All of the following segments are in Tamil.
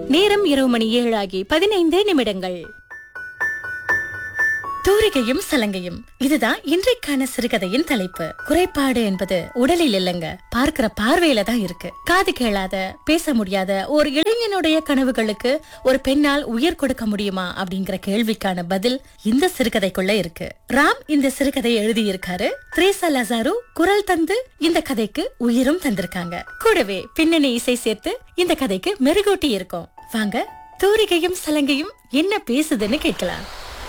நேரம் இரவு மணி ஏழாகி பதினைந்து நிமிடங்கள் தூரிகையும் சலங்கையும் இதுதான் இன்றைக்கான சிறுகதையின் தலைப்பு குறைபாடு என்பது உடலில் இல்லைங்க பார்க்கிற பார்வையில தான் இருக்கு காது கேளாத பேச முடியாத ஒரு இளைஞனுடைய கனவுகளுக்கு ஒரு பெண்ணால் உயிர் கொடுக்க முடியுமா அப்படிங்கிற கேள்விக்கான பதில் இந்த சிறுகதைக்குள்ள இருக்கு ராம் இந்த சிறுகதை எழுதியிருக்காரு த்ரேசா லசாரு குரல் தந்து இந்த கதைக்கு உயிரும் தந்திருக்காங்க கூடவே பின்னணி இசை சேர்த்து இந்த கதைக்கு மெருகூட்டி இருக்கும் வாங்க தூரிகையும் சலங்கையும் என்ன பேசுதுன்னு கேட்கலாம்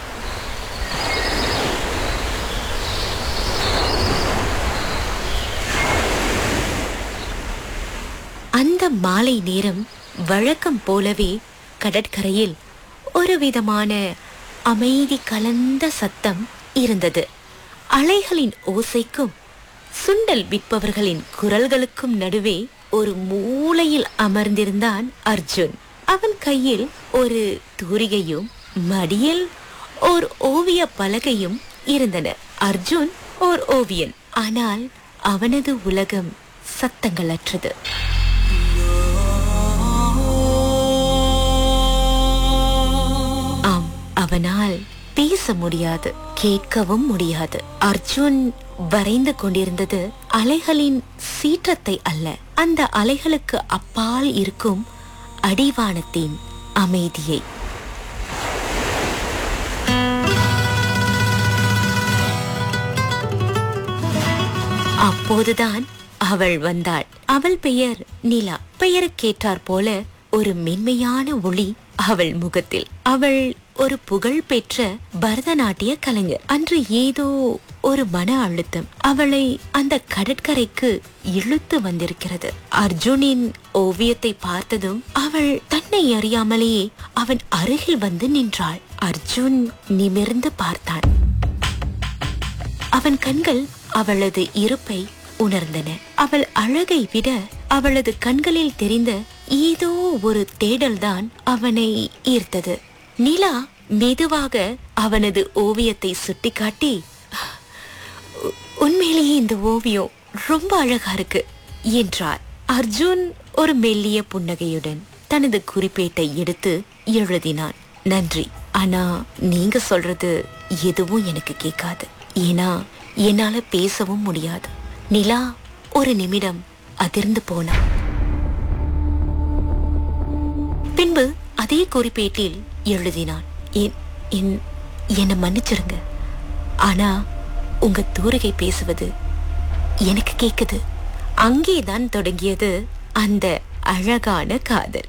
அந்த மாலை நேரம் வழக்கம் போலவே கடற்கரையில் ஒரு விதமான அமைதி கலந்த சத்தம் இருந்தது அலைகளின் ஓசைக்கும் சுண்டல் விற்பவர்களின் குரல்களுக்கும் நடுவே ஒரு மூலையில் அமர்ந்திருந்தான் அர்ஜுன் அவன் கையில் ஒரு தூரிகையும் மடியில் ஓர் ஓவிய பலகையும் இருந்தன அர்ஜுன் ஓர் ஓவியன் ஆனால் அவனது உலகம் சத்தங்களற்றது ஆம் அவனால் பேச முடியாது கேட்கவும் முடியாது அர்ஜுன் வரைந்து கொண்டிருந்தது அலைகளின் சீற்றத்தை அல்ல அந்த அலைகளுக்கு அப்பால் இருக்கும் அடிவானத்தின் அமைதியை அப்போதுதான் அவள் வந்தாள் அவள் பெயர் நிலா பெயருக்கேற்றாற் போல ஒரு மென்மையான ஒளி அவள் முகத்தில் அவள் ஒரு புகழ் பெற்ற பரதநாட்டிய கலைஞர் அன்று ஏதோ ஒரு மன அழுத்தம் அவளை அந்த கடற்கரைக்கு இழுத்து வந்திருக்கிறது அர்ஜுனின் ஓவியத்தை பார்த்ததும் அவள் தன்னை அறியாமலேயே அவன் அருகில் வந்து நின்றாள் அர்ஜுன் நிமிர்ந்து பார்த்தான் அவன் கண்கள் அவளது இருப்பை உணர்ந்தன அவள் அழகை விட அவளது கண்களில் தெரிந்த ஏதோ ஒரு தேடல்தான் அவனை ஈர்த்தது நிலா மெதுவாக அவனது ஓவியத்தை சுட்டிக்காட்டி "உ- உண்மையிலேயே இந்த ஓவியம் ரொம்ப அழகா இருக்கு என்றார் அர்ஜுன் ஒரு மெல்லிய புன்னகையுடன் தனது குறிப்பேட்டை எடுத்து எழுதினான் நன்றி ஆனா நீங்க சொல்றது எதுவும் எனக்கு கேட்காது ஏன்னா என்னால பேசவும் முடியாது நிலா ஒரு நிமிடம் அதிர்ந்து போனான் பின்பு அதே குறிப்பேட்டில் எழுதினான் என் என் என்னை மன்னிச்சிருங்க ஆனா உங்க தூரிகை பேசுவது எனக்கு கேக்குது அங்கேதான் தொடங்கியது அந்த அழகான காதல்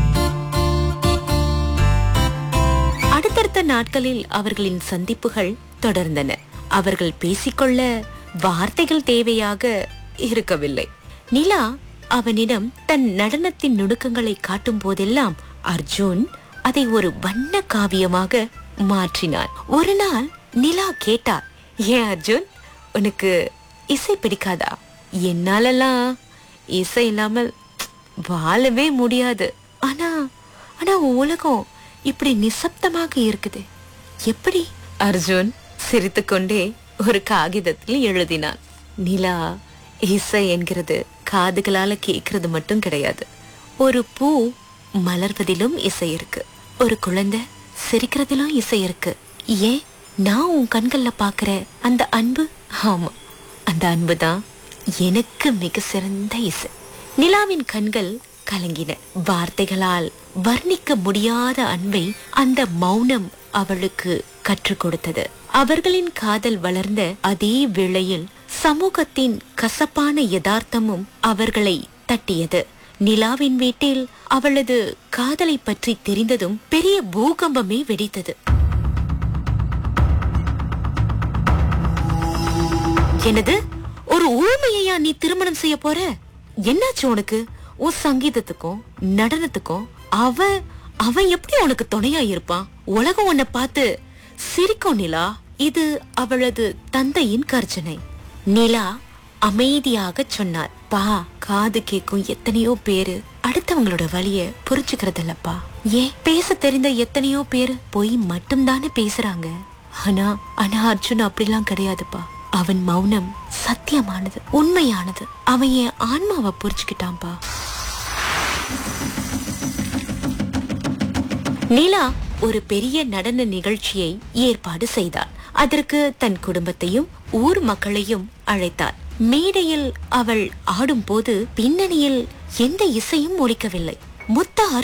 அடுத்தடுத்த நாட்களில் அவர்களின் சந்திப்புகள் தொடர்ந்தன அவர்கள் பேசிக்கொள்ள வார்த்தைகள் தேவையாக இருக்கவில்லை நிலா அவனிடம் தன் நடனத்தின் நுணுக்கங்களை காட்டும் போதெல்லாம் அர்ஜுன் அதை ஒரு வண்ண காவியமாக மாற்றினான் ஒரு நாள் நிலா கேட்டார் ஏன் அர்ஜுன் உனக்கு இசை பிடிக்காதா என்னாலெல்லாம் இசை இல்லாமல் வாழவே முடியாது ஆனா ஆனா உலகம் இப்படி நிசப்தமாக இருக்குது எப்படி அர்ஜுன் சிரித்துக்கொண்டே ஒரு காகிதத்தில் எழுதினான் நிலா இசை என்கிறது காதுகளால கேட்கறது மட்டும் கிடையாது ஒரு பூ மலர்வதிலும் இசை இருக்கு ஒரு குழந்தை சிரிக்கிறதிலும் இசை இருக்கு ஏன் நான் உன் கண்கள்ல பாக்குற அந்த அன்பு ஆமா அந்த அன்பு தான் எனக்கு மிக சிறந்த இசை நிலாவின் கண்கள் கலங்கின வார்த்தைகளால் வர்ணிக்க முடியாத அன்பை அந்த மௌனம் அவளுக்கு கற்றுக் கொடுத்தது அவர்களின் காதல் வளர்ந்த அதே வேளையில் சமூகத்தின் கசப்பான யதார்த்தமும் அவர்களை தட்டியது நிலாவின் வீட்டில் அவளது காதலை பற்றி தெரிந்ததும் பெரிய பூகம்பமே வெடித்தது என்னது ஒரு ஊமையா நீ திருமணம் செய்ய போற என்னாச்சு உனக்கு உன் சங்கீதத்துக்கும் நடனத்துக்கும் அவன் அவன் எப்படி உனக்கு துணையா இருப்பான் உலகம் உன்னை பார்த்து சிரிக்கும் நிலா இது அவளது தந்தையின் கர்ஜனை நிலா அமைதியாக சொன்னார் பா காது கேட்கும் எத்தனையோ பேரு அடுத்தவங்களோட வலிய புரிஞ்சுக்கிறதில்லப்பா ஏன் பேச தெரிந்த எத்தனையோ பேரு பொய் மட்டும்தானே பேசுறாங்க ஆனா ஆனா அர்ஜுன் அப்படிலாம் கிடையாதுப்பா அவன் மௌனம் சத்தியமானது உண்மையானது அவன் என் ஆன்மாவை புரிச்சுக்கிட்டான்பா நிலா ஒரு பெரிய நடன நிகழ்ச்சியை ஏற்பாடு செய்தார் அதற்கு தன் குடும்பத்தையும் ஊர் மக்களையும் அழைத்தார் மேடையில் அவள் ஆடும்போது பின்னணியில் எந்த இசையும் ஒலிக்கவில்லை மொத்த